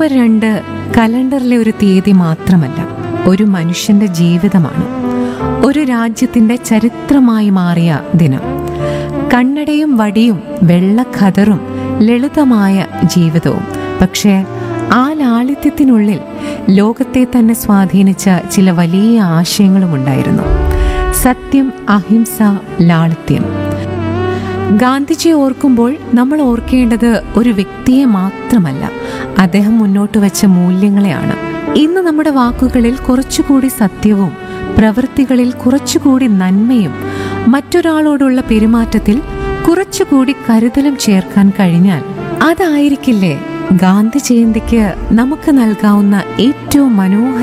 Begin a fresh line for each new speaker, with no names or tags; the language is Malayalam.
ഒക്ടോബർ രണ്ട് കലണ്ടറിലെ ഒരു തീയതി മാത്രമല്ല ഒരു മനുഷ്യന്റെ ജീവിതമാണ് ഒരു രാജ്യത്തിന്റെ ചരിത്രമായി മാറിയ ദിനം കണ്ണടയും വടിയും വെള്ളഖദറും ലളിതമായ ജീവിതവും പക്ഷേ ആ ലാളിത്യത്തിനുള്ളിൽ ലോകത്തെ തന്നെ സ്വാധീനിച്ച ചില വലിയ ആശയങ്ങളും ഉണ്ടായിരുന്നു സത്യം അഹിംസ ലാളിത്യം ഗാന്ധിജിയെ ഓർക്കുമ്പോൾ നമ്മൾ ഓർക്കേണ്ടത് ഒരു വ്യക്തിയെ മാത്രമല്ല അദ്ദേഹം മുന്നോട്ട് വെച്ച മൂല്യങ്ങളെയാണ് ഇന്ന് നമ്മുടെ വാക്കുകളിൽ കുറച്ചുകൂടി സത്യവും പ്രവൃത്തികളിൽ കുറച്ചുകൂടി നന്മയും മറ്റൊരാളോടുള്ള പെരുമാറ്റത്തിൽ കുറച്ചുകൂടി കരുതലും ചേർക്കാൻ കഴിഞ്ഞാൽ അതായിരിക്കില്ലേ ഗാന്ധി ജയന്തിക്ക് നമുക്ക് നൽകാവുന്ന ഏറ്റവും മനോഹര